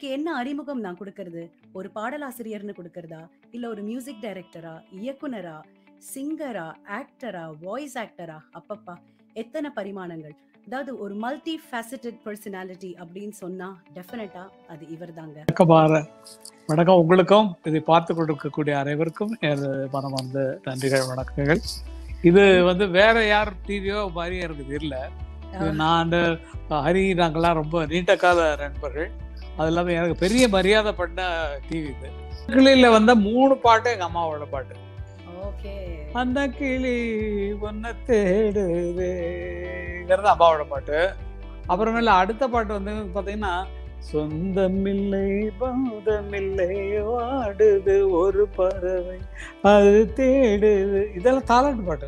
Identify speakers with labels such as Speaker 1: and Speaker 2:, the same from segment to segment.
Speaker 1: இவருக்கு என்ன அறிமுகம் நான் கொடுக்கறது ஒரு பாடலாசிரியர்னு கொடுக்கறதா இல்ல ஒரு மியூசிக் டைரக்டரா இயக்குனரா சிங்கரா ஆக்டரா வாய்ஸ் ஆக்டரா அப்பப்பா எத்தனை பரிமாணங்கள் அதாவது ஒரு மல்டி ஃபேசட்டட் பர்சனாலிட்டி அப்படின்னு சொன்னா டெஃபினட்டா அது இவர்தாங்க
Speaker 2: வணக்கம் பார- வணக்கம் உங்களுக்கும் இதை பார்த்து கொண்டிருக்கக்கூடிய அனைவருக்கும் எனது மனமார்ந்த நன்றிகள் வணக்கங்கள் இது வந்து வேற யார் டிவியோ மாதிரி எனக்கு தெரியல இது நான் அந்த ஹரி நாங்கெல்லாம் ரொம்ப நீண்ட கால நண்பர்கள் அது இல்லாம எனக்கு பெரிய மரியாதை பண்ண டிவி இது கிளியில வந்த மூணு பாட்டு எங்க அம்மாவோட பாட்டு
Speaker 1: ஓகே
Speaker 2: அந்த கிளி ஒன்ன தேடுவேங்கிறது அம்மாவோட பாட்டு அப்புறமேல அடுத்த பாட்டு வந்து பாத்தீங்கன்னா சொந்தமில்லை பந்தமில்லை வாடுது ஒரு பறவை அது தேடுது இதெல்லாம் தாலாட்டு பாட்டு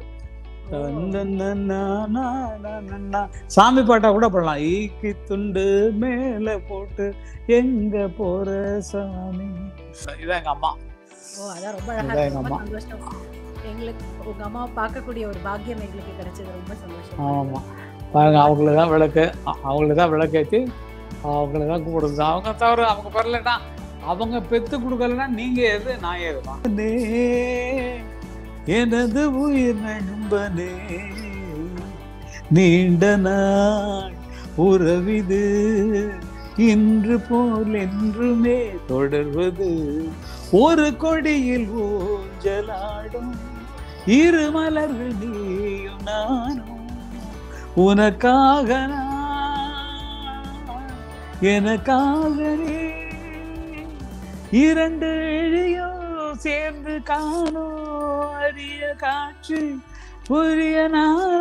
Speaker 2: நன்னன்னன்னா. சாமி பாட்டா கூட பண்ணலாம் ஈக்கி துண்டு மேல போட்டு எங்க போற சாமி இதான் எங்க அம்மா
Speaker 1: ஓ அதான் ரொம்ப அழகா
Speaker 2: இதான்
Speaker 1: இருக்கு.
Speaker 2: எங்க
Speaker 1: ரொம்ப
Speaker 2: அம்மா.
Speaker 1: சந்தோஷம் எங்களுக்கு உங்க அம்மாவை பார்க்கக்கூடிய ஒரு பாக்கியம் எங்களுக்கு கிடைச்சது ரொம்ப சந்தோஷம்
Speaker 2: ஆமா பாருங்க அவங்களுக்கு தான் விளக்கு அ- அவங்களுக்கு தான் விளக்கேற்றி அவங்களுக்கு தான் கூப்பிடுது அவங்க தவிர அவங்க வரலன்னா அவங்க பெத்து கொடுக்கலன்னா நீங்க எது நான் எதுதான் எனது உயிர் நண்பனே நீண்ட நாள் உறவிது இன்று போல் என்றுமே தொடர்வது ஒரு கொடியில் ஊஞ்சலாடும் இரு மலர்கள் நீயும் நானும் உனக்காக நான், எனக்காக நீ இரண்டு இழையும் சேர்ந்து காணும் அரிய காட்சி புரிய நாள்